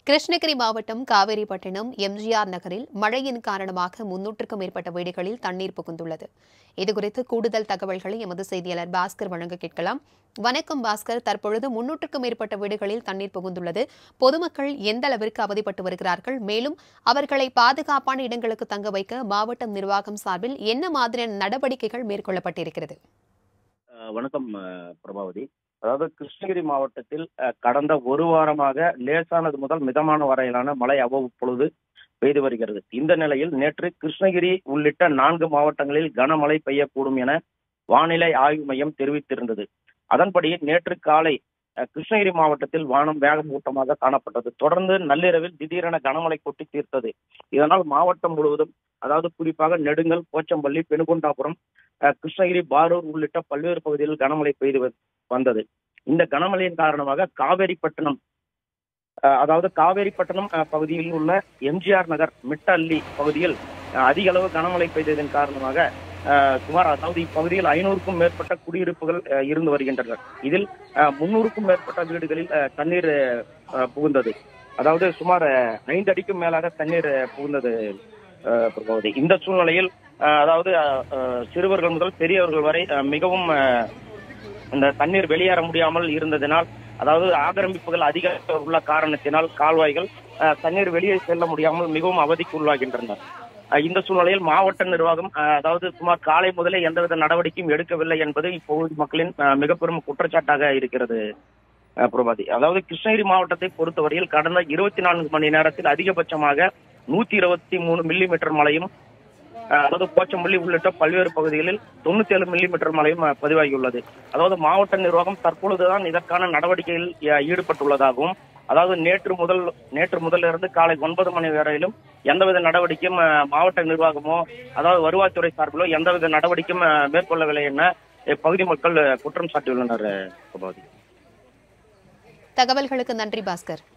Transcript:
கிருஷ்ணகிரி மாவட்டம் காவேரிப்பட்டினம் எம்ஜிஆர் நகரில் மழையின் காரணமாக முன்னூற்றுக்கும் மேற்பட்ட வீடுகளில் தண்ணீர் புகுந்துள்ளது இதுகுறித்து கூடுதல் தகவல்களை எமது செய்தியாளர் பாஸ்கர் வழங்க கேட்கலாம் வணக்கம் பாஸ்கர் தற்பொழுது முன்னூற்றுக்கும் மேற்பட்ட வீடுகளில் தண்ணீர் புகுந்துள்ளது பொதுமக்கள் எந்த அளவிற்கு அவதிப்பட்டு வருகிறார்கள் மேலும் அவர்களை பாதுகாப்பான இடங்களுக்கு தங்க வைக்க மாவட்ட நிர்வாகம் சார்பில் என்ன மாதிரியான நடவடிக்கைகள் மேற்கொள்ளப்பட்டிருக்கிறது அஹ் வணக்கம் அஹ் பிரபாவதி அதாவது கிருஷ்ணகிரி மாவட்டத்தில் அஹ், கடந்த ஒரு வாரமாக லேசானது முதல் மிதமான வரையிலான மழை அவ்வப்பொழுது பெய்து வருகிறது இந்த நிலையில் நேற்று கிருஷ்ணகிரி உள்ளிட்ட நான்கு மாவட்டங்களில் கனமழை பெய்யக்கூடும் என வானிலை ஆய்வு மையம் தெரிவித்திருந்தது அதன்படி நேற்று காலை அஹ், கிருஷ்ணகிரி மாவட்டத்தில் வானம் வேகமூட்டமாக காணப்பட்டது தொடர்ந்து நள்ளிரவில் திடீரென கனமழை கொட்டி தீர்த்தது இதனால் மாவட்டம் முழுவதும் அதாவது குறிப்பாக நெடுங்கல் போச்சம்பள்ளி பெனுகொண்டாபுரம் அஹ், கிருஷ்ணகிரி பாரூர் உள்ளிட்ட பல்வேறு பகுதிகளில் கனமழை பெய்து வ- வந்தது இந்த கனமழையின் காரணமாக காவேரிப்பட்டினம் அஹ், அதாவது காவேரிப்பட்டினம் அஹ், பகுதியில் உள்ள எம்ஜிஆர் நகர் மிட்டல்லி பகுதியில் அஹ், அதிக அளவு கனமழை பெய்ததன் காரணமாக அஹ், சுமார் அதாவது இப்பகுதியில் ஐநூறுக்கும் மேற்பட்ட குடியிருப்புகள் அஹ், இருந்து வருகின்றனர் இதில் அஹ், முன்னூறுக்கும் மேற்பட்ட வீடுகளில் அஹ், தண்ணீர் அஹ், புகுந்தது அதாவது சுமார் அஹ், ஐந்து அடிக்கும் மேலாக தண்ணீர் அஹ், புகுந்தது அஹ், பிரபாவதி இந்த சூழ்நிலையில் அஹ், அதாவது அஹ், அஹ், சிறுவர்கள் முதல் பெரியவர்கள் வரை அஹ், மிகவும் அஹ், இந்த தண்ணீர் வெளியேற முடியாமல் இருந்ததினால் அதாவது ஆக்கிரமிப்புகள் அதிக உள்ள காரணத்தினால் கால்வாய்கள் அஹ், தண்ணீர் வெளியே செல்ல முடியாமல் மிகவும் அவதிக்கு உள்ளாகின்றனர் அஹ், இந்த சூழ்நிலையில் மாவட்ட நிர்வாகம் அஹ், அதாவது சுமார் காலை முதலே எந்தவித நடவடிக்கையும் எடுக்கவில்லை என்பது இப்பகுதி மக்களின் அஹ், மிக பெரும் குற்றச்சாட்டாக இருக்கிறது அஹ், பிரபாதி அதாவது கிருஷ்ணகிரி மாவட்டத்தை பொறுத்தவரையில் கடந்த இருபத்தி நான்கு மணி நேரத்தில் அதிகபட்சமாக நூத்தி இருபத்தி மூணு மில்லி மீட்டர் மழையும் அஹ், அதாவது போச்சம்பள்ளி உள்ளிட்ட பல்வேறு பகுதிகளில் தொண்ணூத்தி ஏழு மில்லி மீட்டர் மழையும் அஹ், பதிவாகியுள்ளது அதாவது மாவட்ட நிர்வாகம் தற்பொழுதுதான் இதற்கான நடவடிக்கையில் அஹ், ஈடுபட்டுள்ளதாகவும் அதாவது நேற்று முதல் நேற்று முதலிருந்து காலை ஒன்பது மணி வரையிலும் எந்தவித நடவடிக்கையும் அஹ், மாவட்ட நிர்வாகமோ அதாவது வருவாய்த்துறை சார்பிலோ எந்தவித நடவடிக்கையும் அஹ், மேற்கொள்ளவில்லை என இப்பகுதி மக்கள் அஹ், குற்றம் சாட்டியுள்ளனர் அஹ், பிரபாவதி தகவல்களுக்கு நன்றி பாஸ்கர்